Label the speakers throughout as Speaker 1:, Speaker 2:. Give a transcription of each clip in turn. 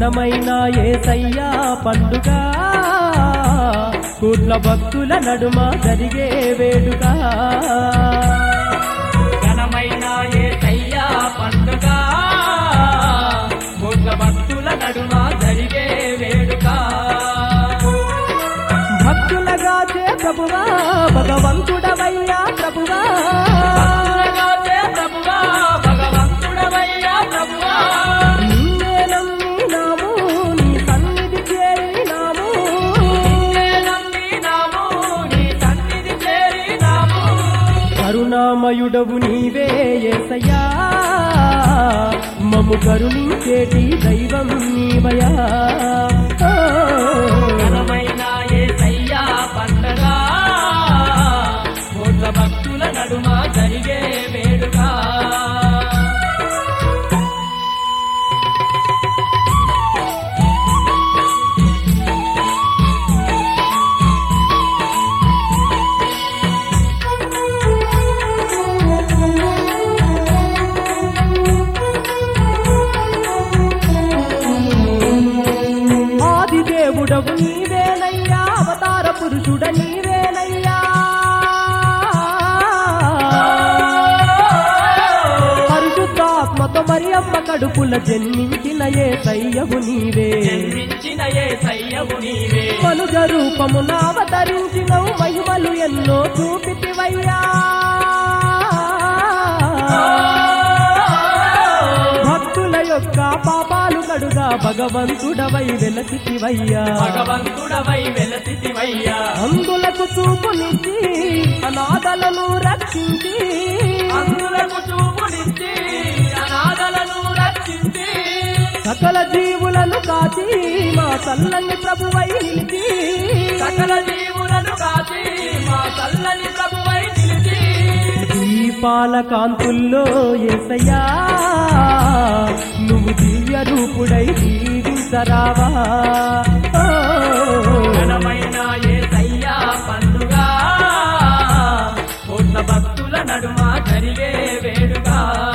Speaker 1: ఘనమైన ఏసయ్యా పండుగ కోట్ల భక్తుల నడుమ జరిగే వేడుక
Speaker 2: ఘనమైన ఏసయ్యా పండుగ కోట్ల భక్తుల నడుమ జరిగే వేడుక
Speaker 1: భక్తులగా చే ప్రభువా భగవంతుడవయ్యా ప్రభువా
Speaker 2: భక్తులగాచే ప్రభువా, భగవంతుడవయ్యా ప్రభువా.
Speaker 1: నిన్నే నమ్మినాము నీ సన్నిధి చేరినాము
Speaker 2: నిన్నే నమ్మినాము, నీ సన్నిధి చేరినాము.
Speaker 1: కరుణామయుడవు నీవే ఏసయ్యా మము కరుణించేటి దైవం నీవయా ఓ.
Speaker 2: ఘనమైన ఏసయ్యా పండగ కోట్ల భక్తుల నడుమ జరిగే వేడుక
Speaker 1: ఆది దేవుడవు నీవేనయ్యా అవతార పురుషుడ నీవేనయ్యా పరిశుద్ధాత్మతో మరి అమ్మ కడుపుల జన్మించిన ఏ సయ్యవు నీవే
Speaker 2: జన్మించిన ఏసయ్యవు నీవే
Speaker 1: మనుజ రూపమున అవతరించినవు మహిమలు ఎన్నో చూపితివయ్యా భక్తుల యొక్క పాపాలు కడుగా భగవంతుడవై వెలసితివయ్యా
Speaker 2: భగవంతుడవై వెలసితివయ్యా
Speaker 1: అందులకు చూపునిచ్చి అనాథలను రక్షించి
Speaker 2: అందులకు చూపునిచ్చి అనాథలను రక్షించి
Speaker 1: సకల జీవులను కాచి మా చల్లని ప్రభువై నిలిచి
Speaker 2: సకల జీవులను కాచి మా చల్లని ప్రభువై నిలిచి
Speaker 1: దీపాల కాంతుల్లో ఏసయ్యా నువ్వు దివ్య రూపుడై జీవించరావా ఓ.
Speaker 2: ఘనమైన ఏసయ్యా పండుగ కోట్ల భక్తుల నడుమ జరిగే వేడుక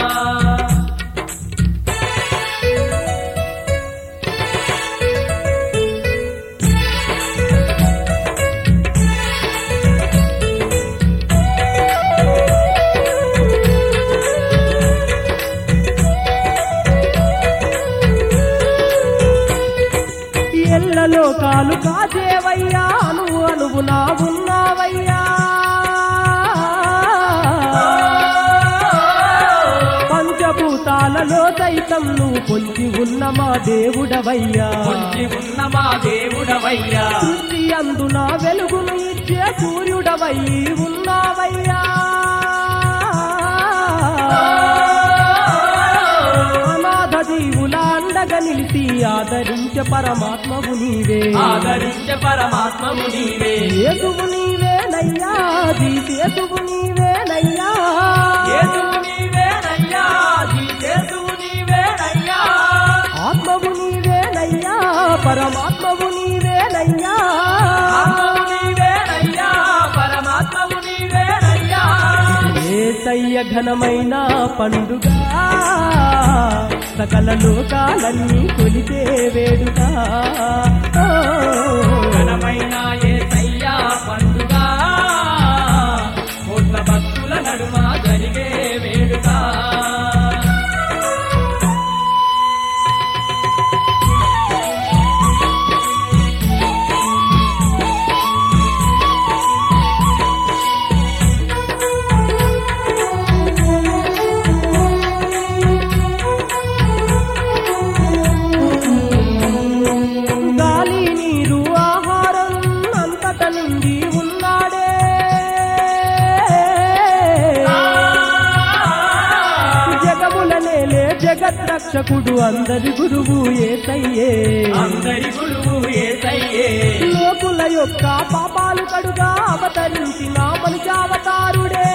Speaker 1: ఎల్లలో కాలు కాచేవయ్యా నువ్వు అనువు నా ఉన్నావయ్యా పంచభూతాలలో సైతం నువ్వు పొంచి ఉన్న మా దేవుడవయ్యా
Speaker 2: పొంచి ఉన్న మా దేవుడవయ్యా
Speaker 1: సృష్టి అందున వెలుగును ఇచ్చే సూర్యుడవై ఉన్నావయ్యా అనాథ జీవుల అండగా నిలిచి ఆదరించే పరమాత్మవు నీవే
Speaker 2: ఆదరించే పరమాత్మము నీవే
Speaker 1: యేసువు నీవేనయ్యా జీసేసువు నీవేనయ్యా
Speaker 2: యేసువు నీవేనయ్యా జీసేసువు నీవేనయ్యా
Speaker 1: ఆత్మవు నీవేనయ్యా పరమాత్మవు నీవేనయ్యా
Speaker 2: ఆత్మవు నీవేనయ్యా పరమాత్మవు నీవేనయ్యా
Speaker 1: ఏసయ్య ఘనమైన పండుగ సకల లోకాలన్నీ కొలితే వేడుక ఓ.
Speaker 2: ఘనమైన యేసయ్యా పండుగ కోట్ల భక్తుల నడుమ జరిగే వేడుక
Speaker 1: గాలి నీరు ఆహారం అంతట నిండి ఉన్నాడే జగముల నేలే జగత్ రక్షకుడు అందరి గురువు ఏసయ్యే
Speaker 2: అందరి గురువు ఏసయ్యే
Speaker 1: లోకుల యొక్క పాపాలు కడుగా అవతరించిన మనుషావతారుడే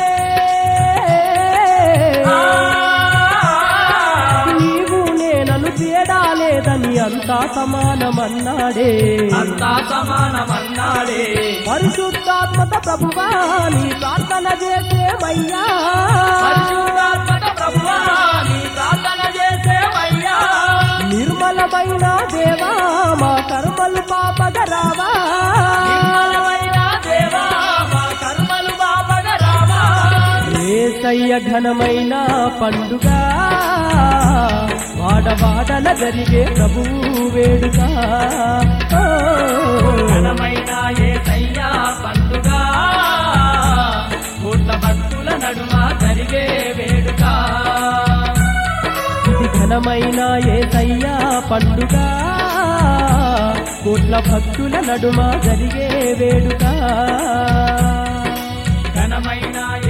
Speaker 1: నీవు నేనను తేడా లేదని అంతా సమానమన్నాడే
Speaker 2: అంతా సమానమన్నాడే
Speaker 1: పరిశుద్ధాత్మత ప్రభువా నీ ప్రార్థన చేసేమయ్యా
Speaker 2: పరిశుద్ధాత్మక ప్రభువా నీ ప్రార్థన చేసేవయ్యా
Speaker 1: నిర్మలమైన దేవ ఘనమైన పండుగ వాడవాడల జరిగే ప్రభువు వేడుక ఓ,
Speaker 2: ఘనమైన ఏసయ్యా పండుగ కోట్ల భక్తుల నడుమ జరిగే వేడుక
Speaker 1: ఇది ఘనమైన ఏసయ్యా పండుగ కోట్ల భక్తుల నడుమ జరిగే వేడుక
Speaker 2: ఘనమైన